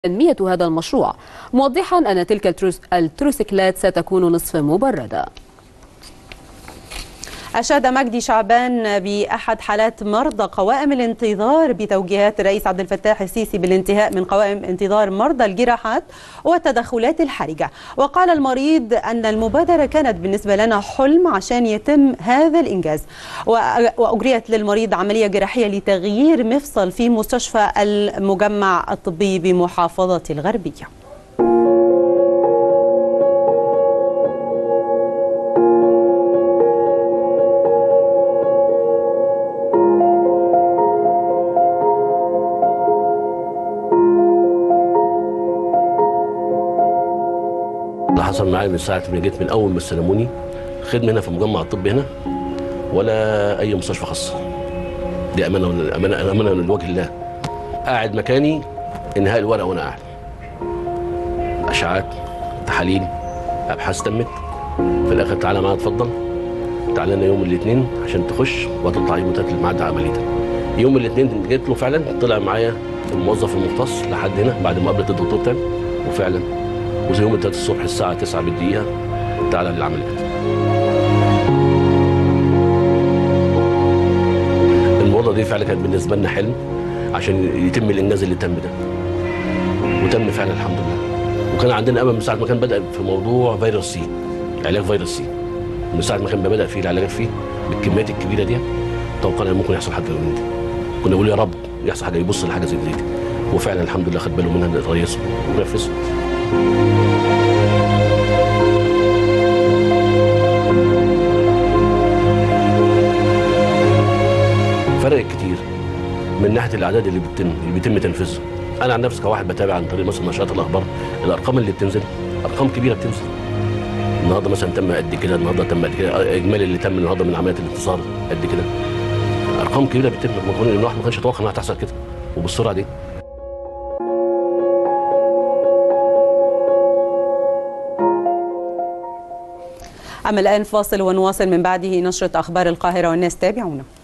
تنمية هذا المشروع موضحا أن تلك التروس التروسيكلات ستكون نصف مبردة أشاد مجدي شعبان بأحد حالات مرضى قوائم الانتظار بتوجيهات الرئيس عبد الفتاح السيسي بالانتهاء من قوائم انتظار مرضى الجراحات والتدخلات الحرجة وقال المريض أن المبادرة كانت بالنسبة لنا حلم عشان يتم هذا الإنجاز وأجريت للمريض عملية جراحية لتغيير مفصل في مستشفى المجمع الطبي بمحافظة الغربية اللي حصل معايا من ساعه ما جيت من اول ما استلموني خدمه هنا في المجمع الطبي هنا ولا اي مستشفى خاصه دي امانه امانه امانه لوجه الله قاعد مكاني انهاء الورقه وانا قاعد اشعاعات تحاليل ابحاث تمت في الاخر تعالى معايا اتفضل تعالى لنا يوم الاثنين عشان تخش وهتطلع يوم الثلاث الميعاد عمليتك يوم الاثنين جيت له فعلا طلع معايا الموظف المختص لحد هنا بعد مقابله الدكتور تاني وفعلا وزي يوم الثلاث الصبح الساعه 9 بالدقيقه تعالى للعمليات الموضوع دي فعلا كانت بالنسبه لنا حلم عشان يتم الانجاز اللي تم ده وتم فعلا الحمد لله وكان عندنا امل من ساعه ما كان بدا في موضوع فيروس سي علاج فيروس سي من ساعه ما كان بدا فيه العلاجات فيه بالكميات الكبيره دي توقعنا ان ممكن يحصل حاجه من دي كنا نقول يا رب يحصل حاجه يبص لحاجه زي دي وفعلا الحمد لله خد باله منها الرئيس ونفذ فرقت كتير من ناحيه الاعداد اللي بتتم اللي بيتم تنفيذها انا عن نفسي كواحد بتابع عن طريق مثلا نشرات الاخبار الارقام اللي بتنزل ارقام كبيره بتنزل النهارده مثلا تم قد كده النهارده تم قد كده اجمالي اللي تم النهارده من عمليات الانتصار قد كده ارقام كبيره بتتم الواحد ما كانش يتوقع انها تحصل كده وبالسرعه دي أما الآن فاصل ونواصل من بعده نشرة أخبار القاهرة والناس تابعونا